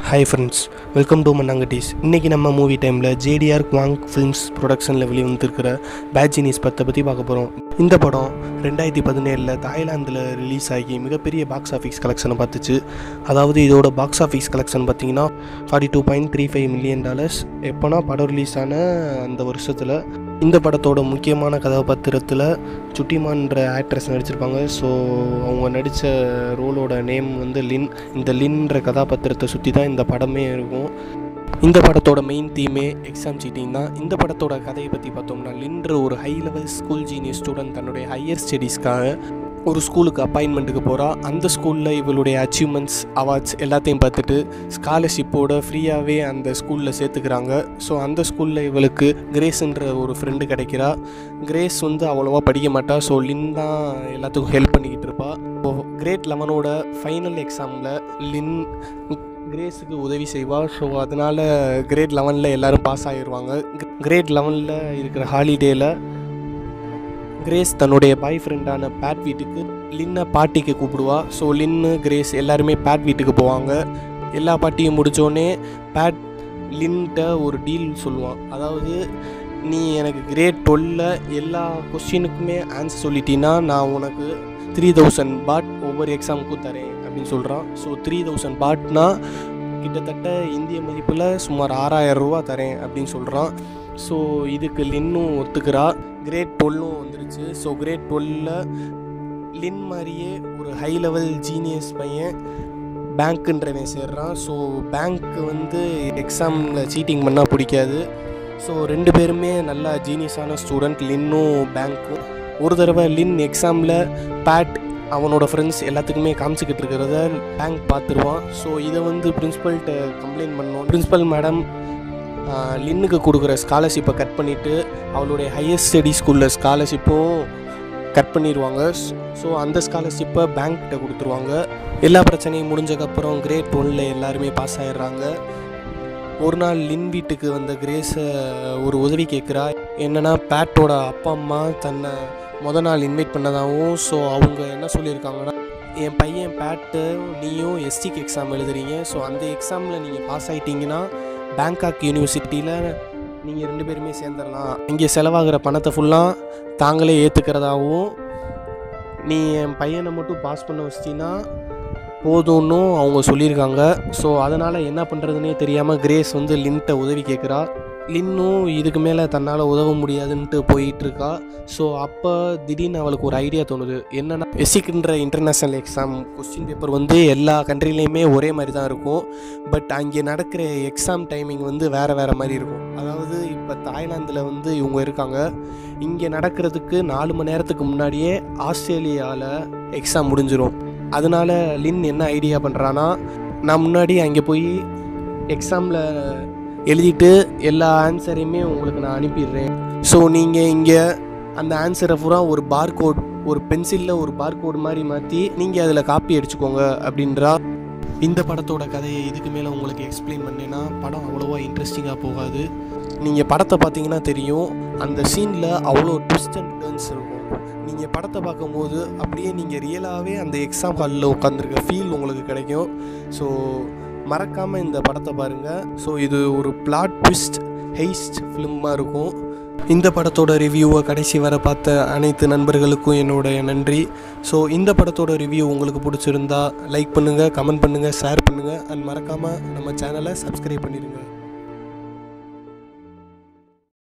hi friends welcome to மண்ணாங்கட்டீஸ் இன்றைக்கி நம்ம மூவி டைமில் ஜேடிஆர் குவாங் ஃபிலிம்ஸ் ப்ரொடக்ஷனில் வெளிவந்திருக்கிற பேட்ஜினிஸ் பத்தை பற்றி பார்க்க போகிறோம் இந்த படம் ரெண்டாயிரத்தி பதினேழில் தாய்லாந்தில் ரிலீஸ் ஆகி மிகப்பெரிய பாக்ஸ் ஆஃபீஸ் கலெக்ஷனை பார்த்துச்சு அதாவது இதோட பாக்ஸ் ஆஃபீஸ் கலெக்ஷன் பார்த்தீங்கன்னா forty two point three five million dollars எப்போனா படம் ரிலீஸ் ஆன அந்த வருஷத்தில் இந்த படத்தோட முக்கியமான கதாபாத்திரத்தில் சுட்டிமான்ற ஆக்ட்ரஸ் நடிச்சிருப்பாங்க ஸோ அவங்க நடித்த ரோலோட நேம் வந்து லின் இந்த லின்ற கதாபாத்திரத்தை சுற்றி தான் இந்த படமே இருக்கும் இந்த படத்தோட மெயின் தீமே எக்ஸாம் சீட்டிங் தான் இந்த படத்தோட கதையை பற்றி பார்த்தோம்னா லின்ற ஒரு high level school junior student தன்னுடைய ஹையர் ஸ்டடீஸ்க்காக ஒரு ஸ்கூலுக்கு அப்பாயின்மெண்ட்டுக்கு போகிறா அந்த ஸ்கூலில் இவளுடைய அச்சீவ்மெண்ட்ஸ் அவார்ட்ஸ் எல்லாத்தையும் பார்த்துட்டு ஸ்காலர்ஷிப்போட ஃப்ரீயாகவே அந்த ஸ்கூலில் சேர்த்துக்கிறாங்க ஸோ அந்த ஸ்கூலில் இவளுக்கு கிரேஸ்ன்ற ஒரு ஃப்ரெண்டு கிடைக்கிறா கிரேஸ் வந்து அவ்வளோவா படிக்க மாட்டா ஸோ லின் தான் எல்லாத்துக்கும் ஹெல்ப் பண்ணிக்கிட்டு இருப்பா இப்போ கிரேட் லெவனோட ஃபைனல் எக்ஸாமில் லின் கிரேஸுக்கு உதவி செய்வா ஸோ அதனால் கிரேட் லெவனில் எல்லோரும் பாஸ் ஆகிடுவாங்க கிரேட் லெவனில் இருக்கிற ஹாலிடேயில் கிரேஸ் தன்னுடைய பாய் ஃப்ரெண்டான பேட் வீட்டுக்கு லின்னை பாட்டிக்கு கூப்பிடுவா ஸோ லின்னு கிரேஸ் எல்லாருமே பேட் வீட்டுக்கு போவாங்க எல்லா பாட்டியும் முடித்தோடனே பேட் லின்ட்ட ஒரு டீல் சொல்லுவான் அதாவது நீ எனக்கு கிரேட் டுவெல்ல எல்லா கொஸ்டினுக்குமே ஆன்சர் சொல்லிட்டீன்னா நான் உனக்கு த்ரீ தௌசண்ட் பாட் ஒவ்வொரு எக்ஸாமுக்கும் தரேன் அப்படின்னு சொல்கிறான் ஸோ த்ரீ தௌசண்ட் பாட்னா கிட்டத்தட்ட இந்திய மதிப்பில் சுமார் ஆறாயிரம் ரூபா தரேன் அப்படின்னு சொல்கிறான் ஸோ இதுக்கு லின்னும் ஒத்துக்கிறா கிரேட் டுவெல்லும் வந்துருச்சு ஸோ கிரேட் டுவெல்ல லின் மாதிரியே ஒரு ஹை லெவல் ஜீனியஸ் பையன் பேங்க்குன்றவன் சேர்றான் ஸோ பேங்க்கு வந்து எக்ஸாமில் சீட்டிங் பண்ணால் பிடிக்காது ஸோ ரெண்டு பேருமே நல்லா ஜீனியஸான ஸ்டூடெண்ட் லின்னும் பேங்க்கும் ஒரு தடவை லின் எக்ஸாமில் பேட் அவனோட ஃப்ரெண்ட்ஸ் எல்லாத்துக்குமே காமிச்சிக்கிட்டு இருக்கிறத பேங்க் பார்த்துருவான் ஸோ இதை வந்து பிரின்ஸிபல்கிட்ட கம்ப்ளைண்ட் பண்ணோம் பிரின்ஸிபல் மேடம் லின்னுக்கு கொடுக்குற ஸ்காலர்ஷிப்பை கட் பண்ணிவிட்டு அவளுடைய ஹையர் ஸ்டடி ஸ்கூலில் ஸ்காலர்ஷிப்பும் கட் பண்ணிடுவாங்க ஸோ அந்த ஸ்காலர்ஷிப்பை பேங்க்கிட்ட கொடுத்துருவாங்க எல்லா பிரச்சனையும் முடிஞ்சக்கப்புறம் கிரேட் ஒன்ல எல்லாருமே பாஸ் ஆயிடுறாங்க ஒரு நாள் லின் வீட்டுக்கு வந்த கிரேஸை ஒரு உதவி கேட்குறா என்னென்னா பேட்டோட அப்பா அம்மா தன்னை முத நாள் இன்வைட் பண்ணதாகவும் ஸோ அவங்க என்ன சொல்லியிருக்காங்கன்னா என் பையன் பேட்டு நீயும் எஸ்டிக்கு எக்ஸாம் எழுதுறீங்க ஸோ அந்த எக்ஸாமில் நீங்கள் பாஸ் ஆகிட்டீங்கன்னா பேங்காக் யூனிவர்சிட்டியில் நீங்கள் ரெண்டு பேருமே சேர்ந்துடலாம் இங்கே செலவாகிற பணத்தை ஃபுல்லாக தாங்களே ஏற்றுக்கிறதாகவும் நீ என் பையனை மட்டும் பாஸ் பண்ண வச்சிட்டின்னா போதும்னு அவங்க சொல்லியிருக்காங்க ஸோ அதனால் என்ன பண்ணுறதுனே தெரியாமல் கிரேஸ் வந்து லின்ட்ட உதவி கேட்குறா லின்னும் இதுக்கு மேலே தன்னால் உதவ முடியாதுன்ட்டு போயிட்டுருக்கா ஸோ அப்போ திடீர்னு அவளுக்கு ஒரு ஐடியா தோணுது என்னென்னா எசிக்ன்ற இன்டர்நேஷ்னல் எக்ஸாம் கொஸ்டின் பேப்பர் வந்து எல்லா கண்ட்ரிலையுமே ஒரே மாதிரி தான் இருக்கும் பட் அங்கே நடக்கிற எக்ஸாம் டைமிங் வந்து வேறு வேறு மாதிரி இருக்கும் அதாவது இப்போ தாய்லாந்தில் வந்து இவங்க இருக்காங்க இங்கே நடக்கிறதுக்கு நாலு மணி நேரத்துக்கு முன்னாடியே ஆஸ்திரேலியாவில் எக்ஸாம் முடிஞ்சிடும் அதனால் லின் என்ன ஐடியா பண்ணுறான்னா நான் முன்னாடி அங்கே போய் எக்ஸாமில் எழுதிட்டு எல்லா ஆன்சரையுமே உங்களுக்கு நான் அனுப்பிடுறேன் ஸோ நீங்கள் இங்கே அந்த ஆன்சரை பூரா ஒரு பார் கோட் ஒரு பென்சிலில் ஒரு பார் கோடு மாதிரி மாற்றி நீங்கள் அதில் காப்பி அடிச்சுக்கோங்க அப்படின்றா இந்த படத்தோட கதையை இதுக்கு மேலே உங்களுக்கு எக்ஸ்பிளைன் பண்ணேன்னா படம் அவ்வளோவா இன்ட்ரெஸ்டிங்காக போகாது நீங்கள் படத்தை பார்த்தீங்கன்னா தெரியும் அந்த சீனில் அவ்வளோ ட்விஸ்ட் அண்ட் டர்ன்ஸ் இருக்கும் நீங்கள் படத்தை பார்க்கும்போது அப்படியே நீங்கள் ரியலாகவே அந்த எக்ஸாம் ஹாலில் உட்காந்துருக்க ஃபீல் உங்களுக்கு கிடைக்கும் ஸோ மறக்காமல் இந்த படத்தை பாருங்கள் ஸோ இது ஒரு பிளாட் ட்விஸ்ட் ஹெய்ஸ்ட் ஃபிலிமாக இருக்கும் இந்த படத்தோட ரிவ்யூவை கடைசி வர பார்த்த அனைத்து நண்பர்களுக்கும் என்னோட நன்றி ஸோ இந்த படத்தோட ரிவ்யூ உங்களுக்கு பிடிச்சிருந்தா லைக் பண்ணுங்கள் கமெண்ட் பண்ணுங்கள் ஷேர் பண்ணுங்கள் அண்ட் மறக்காமல் நம்ம சேனலை சப்ஸ்கிரைப் பண்ணிடுங்க